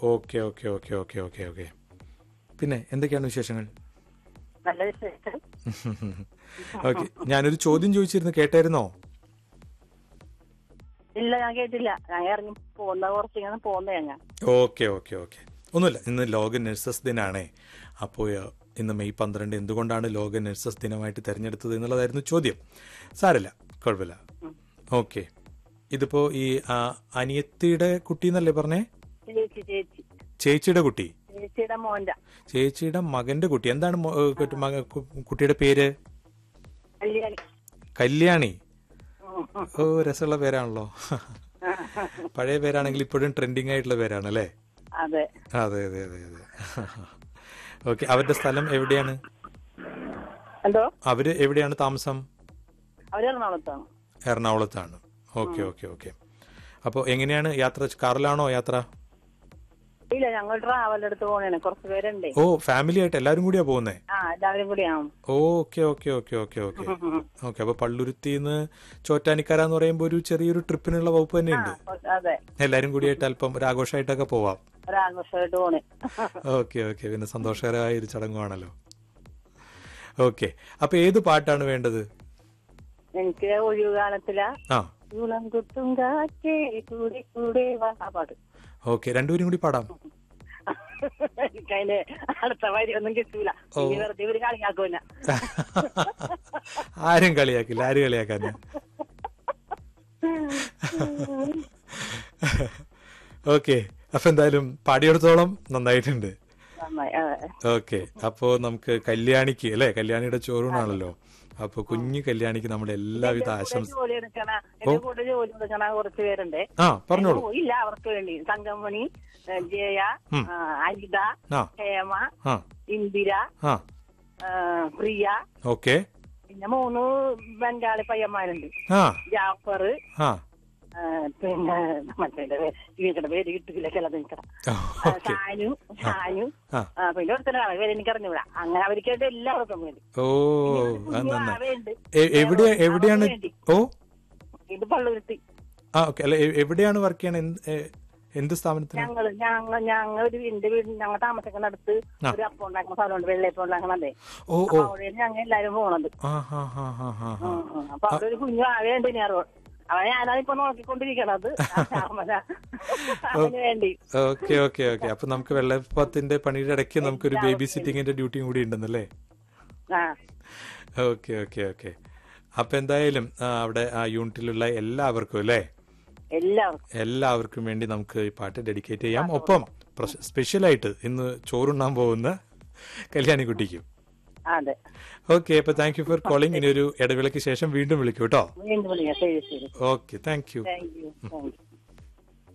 Okay okay okay okay okay okay പിന്നെ എന്തൊക്കെയാണ് വിശേഷങ്ങൾ നല്ല വിശേഷം ഓക്കെ ഞാനൊരു ചോദ്യം ചോദിച്ചിരുന്നു കേട്ടായിരുന്നോ ഇല്ല ഞാൻ കേട്ടില്ല ഞാൻ ഇറങ്ങി പോന്ന കുറച്ചിങ്ങനെ പോന്നേ ഞാൻ ഓക്കെ ഓക്കെ ഓക്കെ ഒന്നുമില്ല ഇന്ന് ലോക നഴ്സസ് ദിനാണേ അപ്പോൾ ഇന്ന് മെയ് പന്ത്രണ്ട് എന്തുകൊണ്ടാണ് ലോക നഴ്സസ് ദിനമായിട്ട് തിരഞ്ഞെടുത്തത് എന്നുള്ളതായിരുന്നു ചോദ്യം സാരല്ല കുഴപ്പമില്ല ഓക്കെ ഇതിപ്പോ ഈ ആ, അനിയത്തിയുടെ കുട്ടി എന്നല്ലേ പറഞ്ഞേ ചേച്ചി ചേച്ചി ചേച്ചിയുടെ കുട്ടി ചേച്ചിയുടെ മോന്റെ ചേച്ചിയുടെ മകന്റെ കുട്ടി എന്താണ് മോ- ഏ, കുട്ടി- മക- കു- കുട്ടിയുടെ പേര് കല്യാണി കല്യാണി ഉം, ഉം. ഓ രസമുള്ള പേരാണല്ലോ പഴയ പേരാണെങ്കിൽ ഇപ്പോഴും ട്രെൻഡിങ് ആയിട്ടുള്ള പേരാണ് അല്ലേ അതെ അതെ അതെ അതെ അതെ ഓക്കെ അവരുടെ സ്ഥലം എവിടെയാണ് എന്തോ അവര് എവിടെയാണ് താമസം അവര് എറണാകുളത്താണ് എറണാകുളത്താണ് ഓക്കെ ഓക്കെ ഓക്കെ അപ്പോൾ എങ്ങനെയാണ് യാത്ര കാറിലാണോ യാത്ര ഇല്ല ഞങ്ങൾ ട്രാവൽ എടുത്ത് പോണേണ് കുറച്ച് പേരുണ്ടേ ഓ ഫാമിലി ആയിട്ട് എല്ലാവരും കൂടിയാ പോകുന്നേ ആ എല്ലാവരും കൂടിയാണ് okay okay okay okay okay okay അപ്പൊ പള്ളുരുത്തിന്ന് ചോറ്റാനിക്കര എന്ന് പറയുമ്പോൾ ഒരു ചെറിയൊരു ട്രിപ്പിനുള്ള വകുപ്പ് തന്നെയുണ്ട് അതെ എല്ലാരും കൂടിയായിട്ട് അല്പം ഒരു ആഘോഷമായിട്ടൊക്കെ പോവാം ഒരാഘോഷമായിട്ട് പോണേ ഓക്കെ ഓക്കെ പിന്നെ സന്തോഷകരമായ ഒരു ചടങ്ങുമാണല്ലോ ഓക്കെ അപ്പൊ ഏത് പാട്ടാണ് വേണ്ടത് എനിക്ക് ഒഴിവുകാലത്തില ആ കുളം കുത്തും കാറ്റേ കൂടെ കൂടെ വാ ആ പാട്ട് ഓക്കെ രണ്ടുപേരും കൂടി പാടാം എനിക്കതിന്റെ അടുത്ത വരി ഒന്നും കിട്ടൂല ഇനി വെറുതെ ഇവര് കളിയാക്കൂല ആരും കളിയാക്കില്ല ആരും കളിയാക്കാൻ ഓക്കെ അപ്പൊ എന്തായാലും പാടിയെടുത്തോളം നന്നായിട്ടുണ്ട് നന്നായി അതെ ഓക്കെ അപ്പോ നമുക്ക് കല്യാണിക്ക് അല്ലെ കല്യാണിയുടെ ചോറൂണാണല്ലോ അപ്പൊ കുഞ്ഞു കല്യാണിക്ക് നമ്മുടെ എല്ലാവിധ ആശംസ ജോലി എടുക്കണ എന്റെ കൂടെ ജോലി എടുക്കണ കുറച്ച് പേരുണ്ട് ആ പറഞ്ഞോളൂ ഇല്ല അവർക്ക് വേണ്ടി തങ്കമണി ഏ, ജയ ആ, അനിത ആ ഹേമ ആ ഇന്ദിര ആ ആ, പ്രിയ ഓക്കെ പിന്നെ മൂന്ന് ബംഗാളി പയ്യന്മാരുണ്ട് ആ ജാഫർ ആ ആ, പിന്നെ മറ്റേ ജീവിക്കണ പേര് കിട്ടില്ല ചിലത് നിൽക്കണം ഓക്കെ ഷാനു ഷാനു ആ. ആ, പിന്നെ ഒരുത്തനാണ് പേര് എനിക്ക് അറിഞ്ഞൂടാ അങ്ങനെ അവർക്കായിട്ട് എല്ലാവർക്കും വേണ്ടി ഓ കുഞ്ഞു അത് നന്നായി ആവയുണ്ട്. എ- എവിടെ എവിടെയാണ് വേണ്ടി. ഓ ഇത് പള്ളുരുത്തി ആ ഓക്കെ അല്ല എ- എവിടെയാണ് വർക്ക് ചെയ്യണത് എന്ത് എ- എന്ത് സ്ഥാപനത്തിന് ഞങ്ങള് ഞങ്ങൾ ഞങ്ങൾ ഒരു എന്റെ വീട് ഞങ്ങൾ താമസിക്കുന്ന അടുത്ത് ആ. ഒരു അപ്പം ഉണ്ടാക്കുന്ന സ്ഥലമുണ്ട് വെള്ളയപ്പം ഉണ്ടാക്കണതേ ഓ അപ്പൊ ഓ അവിടെയാണ് ഞങ്ങൾ എല്ലാരും പോണത് ആ ഹാ ഹാ ഹാ ഹാ ഹാ ഉം, ഉം. അപ്പൊ അവിടെ ഒരു കുഞ്ഞു ആവേണ്ട് ഞാൻ അവനെ ഞാനാണ് ഇപ്പൊ നോക്കിക്കൊണ്ടിരിക്കണത് അവന് വേണ്ടി ഓക്കെ ഓക്കെ ഓക്കെ അപ്പൊ നമുക്ക് വെള്ളപ്പത്തിന്റെ പണിയുടെ ഇടയ്ക്ക് നമുക്കൊരു ബേബി സിറ്റിങ്ങിന്റെ ഡ്യൂട്ടിയും കൂടി ഉണ്ടെന്നല്ലേ ആ ഓക്കെ ഓക്കെ ഓക്കെ അപ്പൊ എന്തായാലും ആ, അവിടെ ആ യൂണിറ്റിലുള്ള എല്ലാവർക്കും അല്ലേ എല്ലാവർക്കും എല്ലാവർക്കും വേണ്ടി നമുക്ക് ഈ പാട്ട് ഡെഡിക്കേറ്റ് ചെയ്യാം ഒപ്പം സ്പെഷ്യലായിട്ട് ഇന്ന് ചോറുണ്ണാൻ പോകുന്ന കല്യാണിക്കുട്ടിക്കും അതെ ഓക്കെ അപ്പൊ താങ്ക് യു ഫോർ കോളിംഗ് ഇനി ഒരു ഇടവേളയ്ക്ക് ശേഷം വീണ്ടും വിളിക്കൂ കേട്ടോ വീണ്ടും വിളിക്കാം ശരി ശരി okay thank you thank you thank U